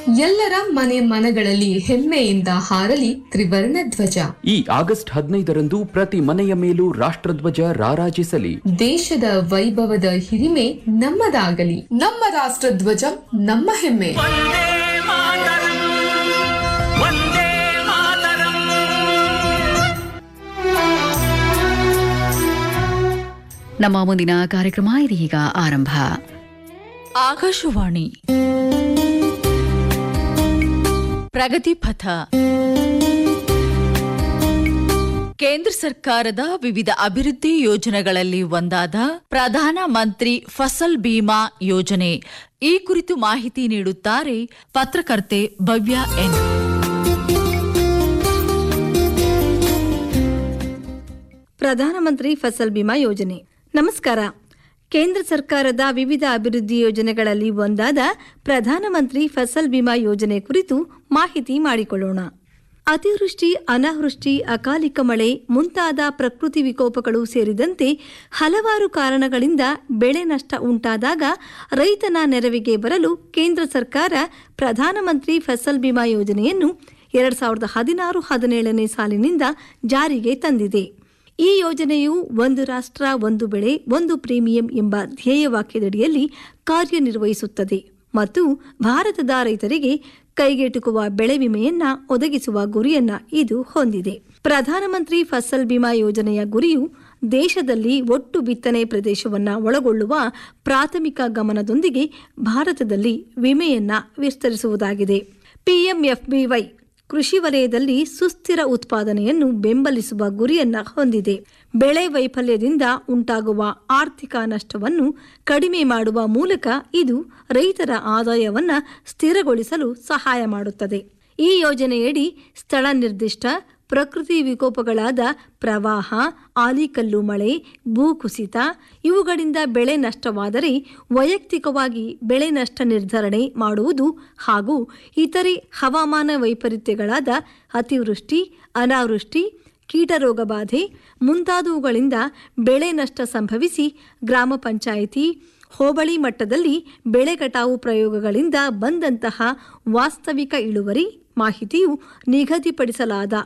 ಎಲ್ಲರ ಮನೆ ಮನಗಳಲ್ಲಿ ಹೆಮ್ಮೆಯಿಂದ ಹಾರಲಿ ತ್ರಿವರ್ಣ ಧ್ವಜ ಈ ಆಗಸ್ಟ್ ಹದಿನೈದರಂದು ಪ್ರತಿ ಮನೆಯ ಮೇಲೂ ರಾಷ್ಟ್ರಧ್ವಜ ರಾರಾಜಿಸಲಿ ದೇಶದ ವೈಭವದ ಹಿರಿಮೆ ನಮ್ಮದಾಗಲಿ ನಮ್ಮ ರಾಷ್ಟ್ರಧ್ವಜ ನಮ್ಮ ಹೆಮ್ಮೆ ವಂದೇ ಮಾತರಂ ವಂದೇ ಮಾತರಂ ನಮ್ಮ ಮುಂದಿನ ಕಾರ್ಯಕ್ರಮ ಇದೀಗ ಆರಂಭ ಆಕಾಶವಾಣಿ ಪ್ರಗತಿ ಪಥ ಕೇಂದ್ರ ಸರ್ಕಾರದ ವಿವಿಧ ಅಭಿವೃದ್ಧಿ ಯೋಜನೆಗಳಲ್ಲಿ ಒಂದಾದ ಪ್ರಧಾನ ಮಂತ್ರಿ ಫಸಲ್ ಬಿಮಾ ಯೋಜನೆ ಈ ಕುರಿತು ಮಾಹಿತಿ ನೀಡುತ್ತಾರೆ ಪತ್ರಕರ್ತೆ ಭವ್ಯ ಎನ್ ಪ್ರಧಾನಮಂತ್ರಿ ಫಸಲ್ ಬಿಮಾ ಯೋಜನೆ ನಮಸ್ಕಾರ ಕೇಂದ್ರ ಸರ್ಕಾರದ ವಿವಿಧ ಅಭಿವೃದ್ಧಿ ಯೋಜನೆಗಳಲ್ಲಿ ಒಂದಾದ ಪ್ರಧಾನಮಂತ್ರಿ ಫಸಲ್ ಬಿಮಾ ಯೋಜನೆ ಕುರಿತು ಮಾಹಿತಿ ಮಾಡಿಕೊಳ್ಳೋಣ ಅತಿವೃಷ್ಟಿ ಅನಾವೃಷ್ಟಿ ಅಕಾಲಿಕ ಮಳೆ ಮುಂತಾದ ಪ್ರಕೃತಿ ವಿಕೋಪಗಳು ಸೇರಿದಂತೆ ಹಲವಾರು ಕಾರಣಗಳಿಂದ ಬೆಳೆ ನಷ್ಟ ಉಂಟಾದಾಗ ರೈತನ ನೆರವಿಗೆ ಬರಲು ಕೇಂದ್ರ ಸರ್ಕಾರ ಪ್ರಧಾನಮಂತ್ರಿ ಫಸಲ್ ಬಿಮಾ ಯೋಜನೆಯನ್ನು ಎರಡ್ ಸಾವಿರದ ಹದಿನಾರು ಹದಿನೇಳನೇ ಸಾಲಿನಿಂದ ಜಾರಿಗೆ ತಂದಿದೆ ಈ ಯೋಜನೆಯು ಒಂದು ರಾಷ್ಟ್ರ ಒಂದು ಬೆಳೆ ಒಂದು ಪ್ರೀಮಿಯಂ ಎಂಬ ಧ್ಯೇಯವಾಕ್ಯದಡಿಯಲ್ಲಿ ಕಾರ್ಯನಿರ್ವಹಿಸುತ್ತದೆ ಮತ್ತು ಭಾರತದ ರೈತರಿಗೆ ಕೈಗೆಟುಕುವ ಬೆಳೆ ವಿಮೆಯನ್ನ ಒದಗಿಸುವ ಗುರಿಯನ್ನ ಇದು ಹೊಂದಿದೆ ಪ್ರಧಾನಮಂತ್ರಿ ಫಸಲ್ ಬಿಮಾ ಯೋಜನೆಯ ಗುರಿಯು ದೇಶದಲ್ಲಿ ಒಟ್ಟು ಬಿತ್ತನೆ ಪ್ರದೇಶವನ್ನ ಒಳಗೊಳ್ಳುವ ಪ್ರಾಥಮಿಕ ಗಮನದೊಂದಿಗೆ ಭಾರತದಲ್ಲಿ ವಿಮೆಯನ್ನ ವಿಸ್ತರಿಸುವುದಾಗಿದೆ ಪಿಎಂಎಫ್ಬಿವೈ ಕೃಷಿ ವಲಯದಲ್ಲಿ ಸುಸ್ಥಿರ ಉತ್ಪಾದನೆಯನ್ನು ಬೆಂಬಲಿಸುವ ಗುರಿಯನ್ನ ಹೊಂದಿದೆ ಬೆಳೆ ವೈಫಲ್ಯದಿಂದ ಉಂಟಾಗುವ ಆರ್ಥಿಕ ನಷ್ಟವನ್ನು ಕಡಿಮೆ ಮಾಡುವ ಮೂಲಕ ಇದು ರೈತರ ಆದಾಯವನ್ನ ಸ್ಥಿರಗೊಳಿಸಲು ಸಹಾಯ ಮಾಡುತ್ತದೆ ಈ ಯೋಜನೆಯಡಿ ಸ್ಥಳ ನಿರ್ದಿಷ್ಟ ಪ್ರಕೃತಿ ವಿಕೋಪಗಳಾದ ಪ್ರವಾಹ ಆಲಿಕಲ್ಲು ಮಳೆ ಭೂಕುಸಿತ ಇವುಗಳಿಂದ ಬೆಳೆ ನಷ್ಟವಾದರೆ ವೈಯಕ್ತಿಕವಾಗಿ ಬೆಳೆ ನಷ್ಟ ನಿರ್ಧರಣೆ ಮಾಡುವುದು ಹಾಗೂ ಇತರೆ ಹವಾಮಾನ ವೈಪರೀತ್ಯಗಳಾದ ಅತಿವೃಷ್ಟಿ ಅನಾವೃಷ್ಟಿ ಕೀಟರೋಗ ಬಾಧೆ ಮುಂತಾದವುಗಳಿಂದ ಬೆಳೆ ನಷ್ಟ ಸಂಭವಿಸಿ ಗ್ರಾಮ ಪಂಚಾಯಿತಿ ಹೋಬಳಿ ಮಟ್ಟದಲ್ಲಿ ಬೆಳೆ ಕಟಾವು ಪ್ರಯೋಗಗಳಿಂದ ಬಂದಂತಹ ವಾಸ್ತವಿಕ ಇಳುವರಿ ಮಾಹಿತಿಯು ನಿಗದಿಪಡಿಸಲಾದ